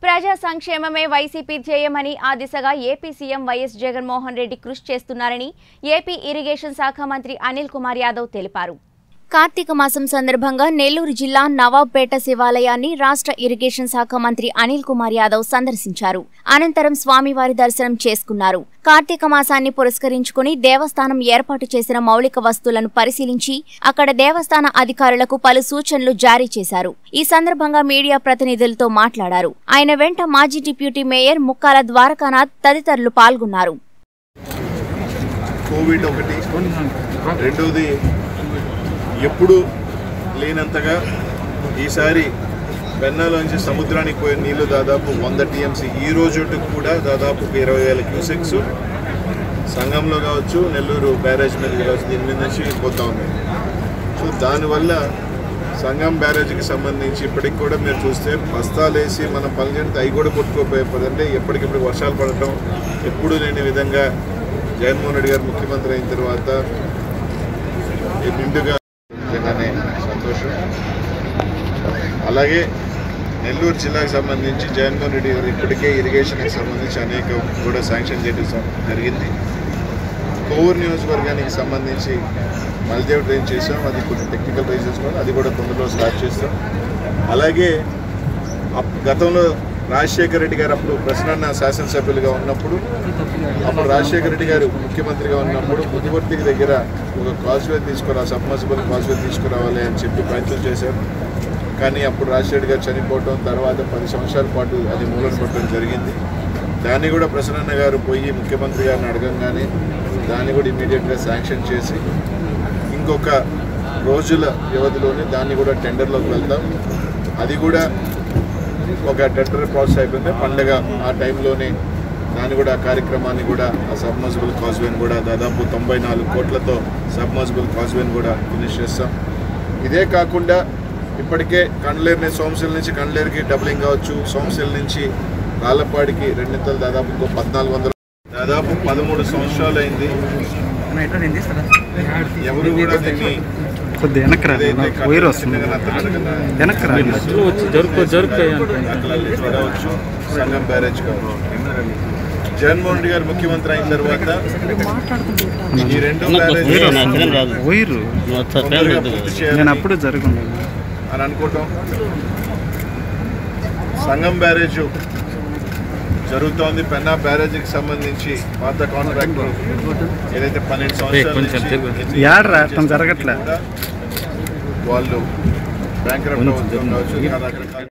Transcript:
ప్రజా సంక్షేమమే వైసీపీ ధ్యేయమని ఆ దిశగా AP CM YS Jaganmohan Reddy కృషి చేస్తున్నారని ఏపీ ఇరిగేషన్ శాఖ మంత్రి అనిల్ కుమార్ యాదవ్ తెలిపారు కార్తీక మాసం సందర్భంగా నెల్లూరు జిల్లా నవాబ్పేట శివాలయాన్ని రాష్ట్ర ఇరిగేషన్ శాఖ మంత్రి అనిల్ కుమార్ యాదవ్ సందర్శించారు అనంతరం స్వామివారి దర్శనం చేసుకున్నారు కార్తీక మాసాన్ని పురస్కరించుకుని దేవస్థానం ఏర్పాటు చేసిన మౌలిక వస్తువులను పరిశీలించి అక్కడ దేవస్థాన అధికారులకు పలు సూచనలు జారీ చేశారు ఈ సందర్భంగా మీడియా ప్రతినిధులతో మాట్లాడారు ఆయన వెంట మాజీ డిప్యూటీ మేయర్ ముక్కాల ద్వారకానాథ్ తదితరులు పాల్గొన్నారు కోవిడ్ ఒకటి రెండవది ఎప్పుడు లేనంతగా ఈసారి పెన్నాలోంచి సముద్రానికి పోయే నీళ్లు దాదాపు వంద టీఎంసీ ఈ రోజు కూడా దాదాపు ఒక ఇరవై వేల క్యూసెక్స్ సంఘంలో కావచ్చు నెల్లూరు బ్యారేజ్ మీద కావచ్చు దీని మీద నుంచి పోతా ఉన్నాయి సో దానివల్ల సంగం బ్యారేజ్కి సంబంధించి ఇప్పటికి కూడా మీరు చూస్తే బస్తాలు వేసి మనం పనిచేస్తే అవి కూడా కొట్టుకోపోయేది అంటే ఎప్పటికెప్పుడు వర్షాలు పడటం ఎప్పుడు లేని విధంగా జగన్మోహన్ రెడ్డి గారు ముఖ్యమంత్రి అయిన తర్వాత ఈ నిండుగా నిజంగానే సంతోషం అలాగే నెల్లూరు జిల్లాకు సంబంధించి జగన్మోహన్ రెడ్డి గారు ఇప్పటికే ఇరిగేషన్కి సంబంధించి అనేక కూడా శాంక్షన్ చేయడం జరిగింది కోవూరు నియోజకవర్గానికి సంబంధించి మల్దేవ్ ట్రైన్ చేసాం అది కొంచెం టెక్నికల్ రీజన్స్ వల్ల అది కూడా తొందరలో స్టార్ట్ చేస్తాం అలాగే అప్- గతంలో రాజశేఖర రెడ్డి గారు అప్పుడు ప్రసన్న శాసనసభ్యులుగా ఉన్నప్పుడు అప్పుడు రాజశేఖర రెడ్డి గారు ముఖ్యమంత్రిగా ఉన్నప్పుడు ముదివర్తి దగ్గర ఒక కాజ్వే తీసుకురా సబ్మర్సిబుల్ కాజ్వే తీసుకురావాలి అని చెప్పి ప్రయత్నం చేశారు కానీ అప్పుడు రాజశేఖర్ గారు చనిపోవటం తర్వాత పది సంవత్సరాల పాటు అది మూలన పడటం జరిగింది దాన్ని కూడా ప్రసన్న గారు పోయి ముఖ్యమంత్రి గారిని అడగంగానే దాన్ని కూడా ఇమీడియట్గా శాంక్షన్ చేసి ఇంకొక రోజుల వ్యవధిలోనే దాన్ని కూడా టెండర్లోకి వెళ్తాం అది కూడా ఒక టెండర్ ప్రాసెస్ అయిపోయింది పండగ ఆ టైంలోనే దాన్ని కూడా ఆ కార్యక్రమాన్ని కూడా ఆ సబ్మర్సిబుల్ కాజ్వేని కూడా దాదాపు తొంభై నాలుగు కోట్లతో సబ్మర్సిబుల్ కాజ్వేని కూడా ఫినిష్ చేస్తాం ఇదే కాకుండా ఇప్పటికే కండ్లేరుని సోమశిల నుంచి కండ్లేరుకి డబ్లింగ్ కావచ్చు సోమశిల నుంచి రాళ్ళపాడికి రెండింతలు దాదాపు ఇంకో పద్నాలుగు వందలు దాదాపు పదమూడు సంవత్సరాలు అయింది ఎవరు కూడా దీన్ని కొద్దిగా వెనక్కి రా ఏదైతే వైర్ వస్తుంది చిన్నగా నత్తనడకన వెనక్కి రా వచ్చి జరుపు జరుపు దాఖలాలు చూడవచ్చు సంగం బ్యారేజ్ కావచ్చు జగన్మోహన్ రెడ్డి గారు ముఖ్యమంత్రి అయిన తర్వాత ఈ రెండు బ్యారేజ్ వైర్ తొందరగా పూర్తి నేను చేయాలని అప్పుడు జరగండి అని అనుకోవటం సంగం బ్యారేజ్ జరుగుతోంది పెన్నా బ్యారేజ్కి సంబంధించి పాత కాంట్రాక్టర్ ఏదైతే పన్నెండు సంవత్సరాల కొంచెం నుంచి తిరుగు. ఎన్ని యాడ్రా, అర్థం జరగట్లే. కూడా వాళ్ళు బ్యాంక్ కావచ్చు ఇంకా రకరకాల